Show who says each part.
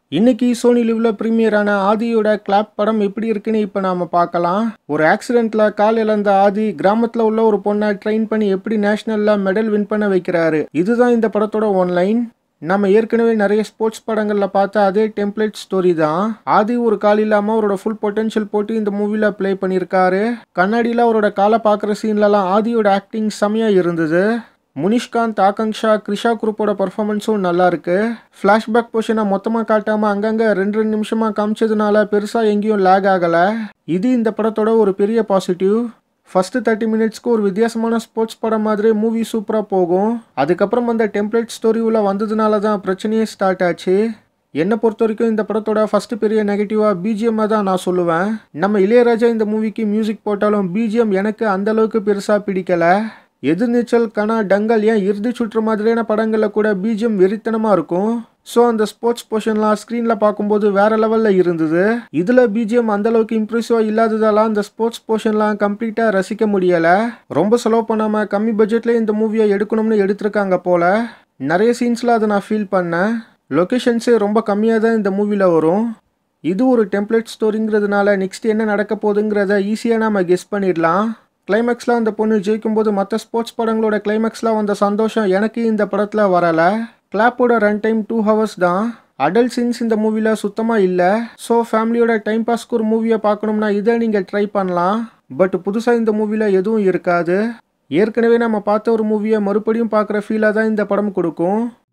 Speaker 1: இன்னைக்கு சோனி லிவ்ல ப்ரீமியரான ஆதியோட கிளாப் படம் எப்படி இருக்குன்னு இப்போ நாம பார்க்கலாம் ஒரு ஆக்சிடென்ட்ல கால் இழந்த ஆதி கிராமத்துல உள்ள ஒரு பொண்ணை ட்ரெயின் பண்ணி எப்படி நேஷனல்ல மெடல் வின் பண்ண வைக்கிறாரு இதுதான் இந்த படத்தோட ஒன்லைன் நம்ம ஏற்கனவே நிறைய ஸ்போர்ட்ஸ் படங்கள்ல பார்த்த அதே டெம்ப்ளேட் ஸ்டோரி தான் ஆதி ஒரு கால் இல்லாம அவரோட ஃபுல் பொட்டன்ஷியல் போட்டு இந்த மூவில ப்ளே பண்ணியிருக்காரு கண்ணாடியில அவரோட காலை பார்க்குற சீன்லலாம் ஆதியோட ஆக்டிங் செமையா இருந்தது முனிஷ்காந்த் ஆகாங்ஷா கிருஷா குரூப்போட பர்ஃபார்மன்ஸும் நல்லா இருக்கு ஃப்ளாஷ்பேக் போர்ஷனை மொத்தமாக காட்டாமல் அங்கங்கே ரெண்டு ரெண்டு நிமிஷமாக காமிச்சதுனால பெருசாக எங்கேயும் லேக் ஆகலை இது இந்த படத்தோட ஒரு பெரிய பாசிட்டிவ் ஃபஸ்ட்டு தேர்ட்டி மினிட்ஸ்க்கு ஒரு வித்தியாசமான ஸ்போர்ட்ஸ் படம் மாதிரி மூவி சூப்பராக போகும் அதுக்கப்புறம் அந்த டெம்ப்ளேட் ஸ்டோரி உள்ள வந்ததுனால தான் பிரச்சனையே ஸ்டார்ட் ஆச்சு என்னை பொறுத்த வரைக்கும் இந்த படத்தோட ஃபர்ஸ்ட் பெரிய நெகட்டிவாக பிஜிஎம்மாக தான் நான் சொல்லுவேன் நம்ம இளையராஜா இந்த மூவிக்கு மியூசிக் போட்டாலும் பிஜிஎம் எனக்கு அந்த அளவுக்கு பெருசாக பிடிக்கல எதிர்நீச்சல் கனா டங்கல் ஏன் இறுதி சுற்று மாதிரியான படங்களில் கூட பிஜிஎம் வெறித்தனமாக இருக்கும் ஸோ அந்த ஸ்போர்ட்ஸ் போர்ஷன்லாம் ஸ்க்ரீனில் பார்க்கும்போது வேற லெவலில் இருந்தது இதில் பிஜிஎம் அந்த அளவுக்கு இம்ப்ரெசிவாக இல்லாததால அந்த ஸ்போர்ட்ஸ் போர்ஷன்லாம் கம்ப்ளீட்டாக ரசிக்க முடியலை ரொம்ப செலவு பண்ணாமல் கம்மி பட்ஜெட்லேயே இந்த மூவியை எடுக்கணும்னு எடுத்திருக்காங்க போல நிறைய சீன்ஸில் அதை நான் ஃபீல் பண்ணேன் லொக்கேஷன்ஸே ரொம்ப கம்மியாக தான் இந்த மூவியில் வரும் இது ஒரு டெம்ப்ளேட் ஸ்டோரிங்கிறதுனால நெக்ஸ்ட் என்ன நடக்க போகுதுங்கிறத ஈஸியாக நம்ம கெஸ் பண்ணிடலாம் கிளைமேக்ஸில் அந்த பொண்ணு ஜெயிக்கும்போது மற்ற ஸ்போர்ட்ஸ் படங்களோட கிளைமேக்ஸில் வந்த சந்தோஷம் எனக்கு இந்த படத்தில் வரலை கிளாப்போட ரன் டைம் டூ ஹவர்ஸ் தான் அடல்ட் சீன்ஸ் இந்த மூவியில் சுத்தமாக இல்லை ஸோ ஃபேமிலியோட டைம் பாஸ்க்கு ஒரு மூவியை பார்க்கணும்னா இதை நீங்கள் ட்ரை பண்ணலாம் பட் புதுசாக இந்த மூவியில் எதுவும் இருக்காது ஏற்கனவே நம்ம பார்த்த ஒரு மூவியை மறுபடியும் பார்க்குற ஃபீலாக தான் இந்த படம் கொடுக்கும்